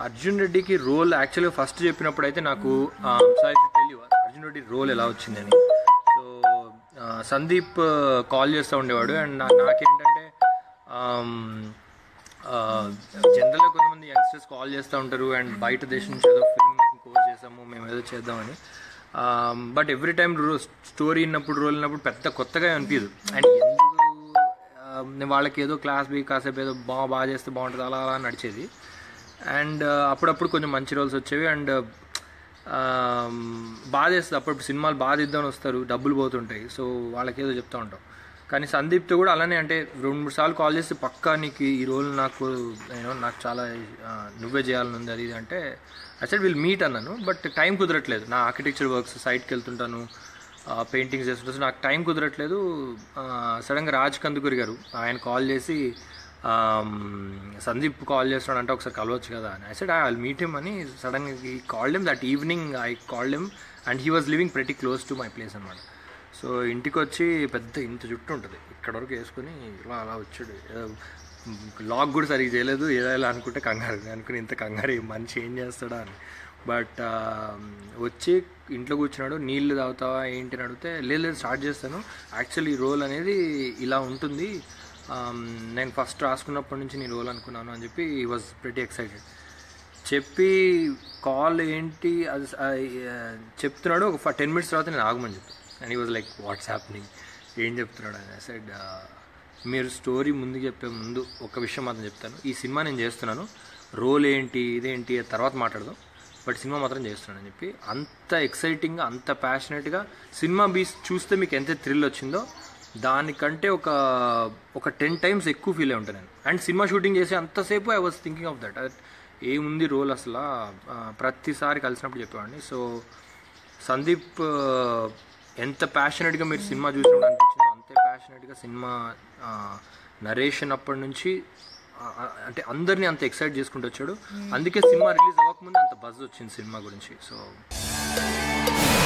అర్జున్ రెడ్డికి రోల్ యాక్చువల్గా ఫస్ట్ చెప్పినప్పుడు అయితే నాకు sorry tell you Arjun Reddy role ఎలా వచ్చిందని సో సందీప్ కాల్ చేస్తూ ఉండేవాడు అండ్ నా నాకేంటంటే జనరల్గా కొంతమంది యంగ్స్టర్స్ కాల్ చేస్తూ ఉంటారు అండ్ బయట దేశం నుంచి ఏదో ఫిల్మ్ మేకింగ్ కోర్స్ చేసాము మేము ఏదో చేద్దామని బట్ ఎవ్రీ టైం స్టోరీ విన్నప్పుడు రోల్ విన్నప్పుడు పెద్ద కొత్తగా అనిపించదు అండ్ ఎందుకు ఆ, నేను వాళ్ళకి ఏదో క్లాస్ బి కాసేపు ఏదో బాగా బాగా చేస్తే బాగుంటుంది అలా అలా నడిచేది అండ్ అప్పుడప్పుడు కొంచెం మంచి రోల్స్ వచ్చేవి అండ్ బాధ చేస్తుంది అప్పుడప్పుడు సినిమాలు బాధ ఇద్దామని వస్తారు డబ్బులు పోతుంటాయి సో వాళ్ళకి ఏదో చెప్తూ ఉంటాం కానీ సందీప్తో కూడా అలానే అంటే రెండు మూడు సార్లు కాల్ చేసి పక్కా నీకు ఈ రోల్ నాకు నేను నాకు చాలా ఆ, నువ్వే చేయాలని ఉంది అది ఇది అంటే అసలు వీళ్ళు మీట్ అన్నాను బట్ టైం కుదరట్లేదు నా ఆర్కిటెక్చర్ వర్క్స్ సైట్కి వెళ్తుంటాను పెయింటింగ్స్ చేస్తుంటాను సో నాకు టైం కుదరట్లేదు సడన్గా రాజ్ కందుకూరి గారు ఆయన కాల్ చేసి ఆమ్, సందీప్ కాల్ చేస్తున్నాడు అంటే ఒకసారి కలవచ్చు కదా అని I said I will meet him అని సడన్గా he called him that evening I called him and he was living pretty close to my place అనమాట సో ఇంటికి వచ్చి పెద్ద ఇంత జుట్టు ఉంటుంది ఇక్కడ వరకు వేసుకొని ఇలా అలా వచ్చాడు లాక్ కూడా సరిగ్గా చేయలేదు ఏదైనా అనుకుంటే కంగారు అనుకుని ఇంత కంగారు ఈ మనిషి ఏం చేస్తాడా అని బట్ వచ్చి ఇంట్లో కూర్చున్నాడు నీళ్ళు తాగుతావా ఏంటి అని అడిగితే లేదు లేదు స్టార్ట్ చేస్తాను యాక్చువల్లీ ఈ రోల్ అనేది ఇలా ఉంటుంది Um, నేను ఫస్ట్ రాసుకున్నప్పటి నుంచి నీ రోల్ అనుకున్నాను అని చెప్పి ఈ వాజ్ ప్రెటీ ఎక్సైటెడ్ చెప్పి కాల్ ఏంటి అది ఆ, ఆ, చెప్తున్నాడు ఒక టెన్ మినిట్స్ తర్వాత నేను ఆగమని చెప్పి అండ్ ఈ వాజ్ లైక్ వాట్స్ హ్యాప్నింగ్ ఏం చెప్తున్నాడు అని సైడ్ మీరు స్టోరీ ముందు చెప్పే ముందు ఒక విషయం మాత్రం చెప్తాను ఈ సినిమా నేను చేస్తున్నాను రోల్ ఏంటి ఇదేంటి అది తర్వాత మాట్లాడదాం బట్ సినిమా మాత్రం చేస్తున్నాను అని చెప్పి అంత ఎక్సైటింగ్గా అంత ప్యాషనెట్గా సినిమా బీస్ చూస్తే మీకు ఎంత థ్రిల్ వచ్చిందో దానికంటే ఒక ఒక టెన్ టైమ్స్ ఎక్కువ ఫీల్ అయి ఉంటాను నేను అండ్ సినిమా షూటింగ్ చేసి అంతసేపు I was thinking of that ఏముంది రోల్ అసలు ఆ, ప్రతిసారి కలిసినప్పుడు చెప్పేవాడిని సో సందీప్ ఆ, ఎంత ప్యాషనెట్గా మీరు సినిమా చూసినప్పుడు అనిపించిందో అంతే ప్యాషనెట్గా సినిమా నరేషన్ అప్పటి నుంచి ఆ, ఆ, అంటే అందరినీ అంత ఎక్సైట్ చేసుకుంటూ వచ్చాడు అందుకే సినిమా రిలీజ్ అవ్వకముందు అంత బజ్ వచ్చింది సినిమా గురించి సో